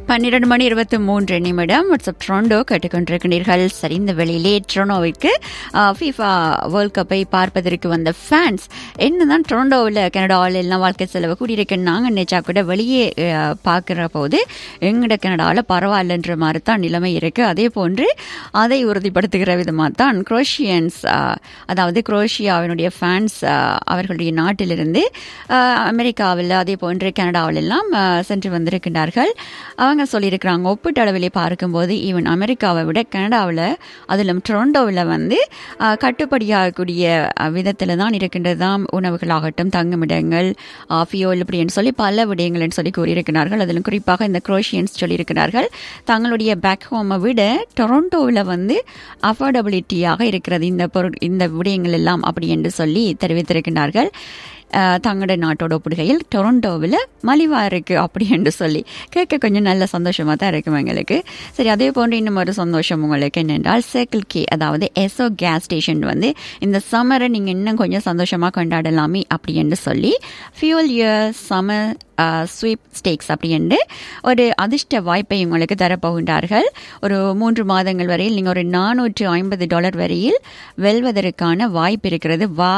பன்னிரண்டு மணி இருபத்தி மூன்று நிமிடம் வாட்ஸ்அப் ட்ரோண்டோ கேட்டுக்கொண்டிருக்கிறீர்கள் சரி இந்த வெளியிலே ட்ரோனோவிற்கு ஃபீஃபா வேர்ல்ட் கப்பை பார்ப்பதற்கு வந்த ஃபேன்ஸ் என்னதான் ட்ரோண்டோவில் கனடாவில் எல்லாம் வாழ்க்கை செலவு கூடியிருக்கு நாங்கள் நினைச்சா கூட வெளியே பார்க்குற போது எங்கட கனடாவில் பரவாயில்லன்ற மாதிரி தான் நிலைமை இருக்கு அதே போன்று அதை உறுதிப்படுத்துகிற விதமாக தான் குரோஷியன்ஸ் அதாவது குரோஷியாவினுடைய ஃபேன்ஸ் அவர்களுடைய நாட்டிலிருந்து அமெரிக்காவில் அதே போன்று கனடாவில் எல்லாம் சென்று வந்திருக்கின்றார்கள் அவங்க சொல்லியிருக்கிறாங்க ஒப்பீட்டு அளவிலே பார்க்கும்போது ஈவன் அமெரிக்காவை விட கனடாவில் அதிலும் டொரண்டோவில் வந்து கட்டுப்படியாகக்கூடிய விதத்தில் தான் இருக்கின்றதாம் உணவுகளாகட்டும் தங்குமிடங்கள் ஃபியோல் இப்படின்னு சொல்லி பல விடயங்கள்னு சொல்லி கூறியிருக்கிறார்கள் அதிலும் குறிப்பாக இந்த குரோஷியன்ஸ் சொல்லியிருக்கிறார்கள் தங்களுடைய பேக் ஹோமை விட டொரண்டோவில் வந்து அஃபோர்டபிலிட்டியாக இருக்கிறது இந்த பொருள் இந்த விடயங்கள் எல்லாம் அப்படி என்று சொல்லி தெரிவித்திருக்கிறார்கள் தங்களோட நாட்டோட ஒப்பிடுகையில் டொரண்டோவில் மலிவாக இருக்குது அப்படி என்று சொல்லி கேட்க கொஞ்சம் நல்ல சந்தோஷமாக தான் இருக்கும் எங்களுக்கு சரி அதே போன்று இன்னும் ஒரு சந்தோஷம் உங்களுக்கு என்னென்றால் சர்க்கிள் கே அதாவது எஸ்ஓ கேஸ் ஸ்டேஷன் வந்து இந்த சம்மரை நீங்கள் இன்னும் கொஞ்சம் சந்தோஷமாக கொண்டாடலாமே அப்படி என்று சொல்லி fuel your summer sweepstakes அப்படி என்று ஒரு அதிர்ஷ்ட வாய்ப்பை உங்களுக்கு தரப்போகின்றார்கள் ஒரு மூன்று மாதங்கள் வரையில் நீங்கள் ஒரு நானூற்று ஐம்பது டாலர் வரையில் வெல்வதற்கான வாய்ப்பு இருக்கிறது வா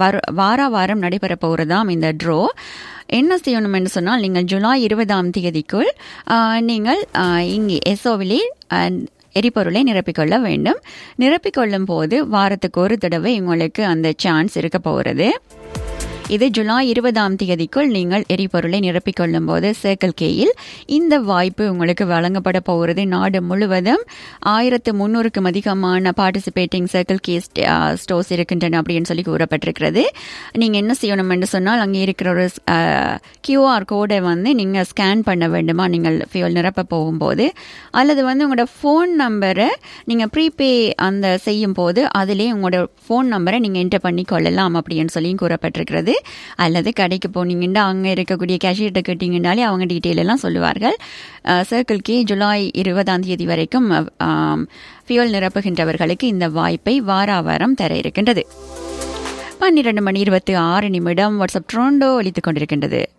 வார வாரம் நடைபெற போகிறதாம் இந்த ட்ரோ என்ன செய்யணும் என்று சொன்னால் நீங்கள் ஜூலை இருபதாம் தேதிக்குள் நீங்கள் இங்கே எஸ்ஓவிலே எரிபொருளை நிரப்பிக்கொள்ள வேண்டும் நிரப்பிக்கொள்ளும் போது வாரத்துக்கு ஒரு தடவை உங்களுக்கு அந்த சான்ஸ் இருக்க போகிறது இது ஜூலை இருபதாம் தேதிக்குள் நீங்கள் எரிபொருளை நிரப்பிக்கொள்ளும் போது சர்க்கிள் கேயில் இந்த வாய்ப்பு உங்களுக்கு வழங்கப்பட போகிறது நாடு முழுவதும் ஆயிரத்து முன்னூறுக்கும் அதிகமான பார்ட்டிசிபேட்டிங் சர்க்கிள் கே ஸ்டோர்ஸ் இருக்கின்றன அப்படின்னு சொல்லி கூறப்பட்டிருக்கிறது நீங்கள் என்ன செய்யணும் என்று சொன்னால் அங்கே இருக்கிற ஒரு கியூஆர் கோடை வந்து நீங்கள் ஸ்கேன் பண்ண வேண்டுமா நீங்கள் ஃபியூல் நிரப்ப போகும்போது அல்லது வந்து உங்களோட ஃபோன் நம்பரை நீங்கள் ப்ரீபே அந்த செய்யும் போது அதிலே உங்களோட ஃபோன் நம்பரை நீங்கள் என்டர் பண்ணி கொள்ளலாம் அப்படின்னு சொல்லியும் கூறப்பட்டிருக்கிறது அல்லது கடைக்கு போனீங்கன்னா அங்கே இருக்கக்கூடிய கேஷியர்கிட்ட கேட்டிங்கனாலே அவங்க டீட்டெயில் எல்லாம் சொல்லுவார்கள் சர்க்கிள் கே ஜூலை இருபதாம் தேதி வரைக்கும் ஃபியூல் நிரப்புகின்றவர்களுக்கு இந்த வாய்ப்பை வார வாரம் தர இருக்கின்றது பன்னிரண்டு மணி இருபத்தி ஆறு நிமிடம் வாட்ஸ்அப் ட்ரோண்டோ ஒழித்துக் கொண்டிருக்கின்றது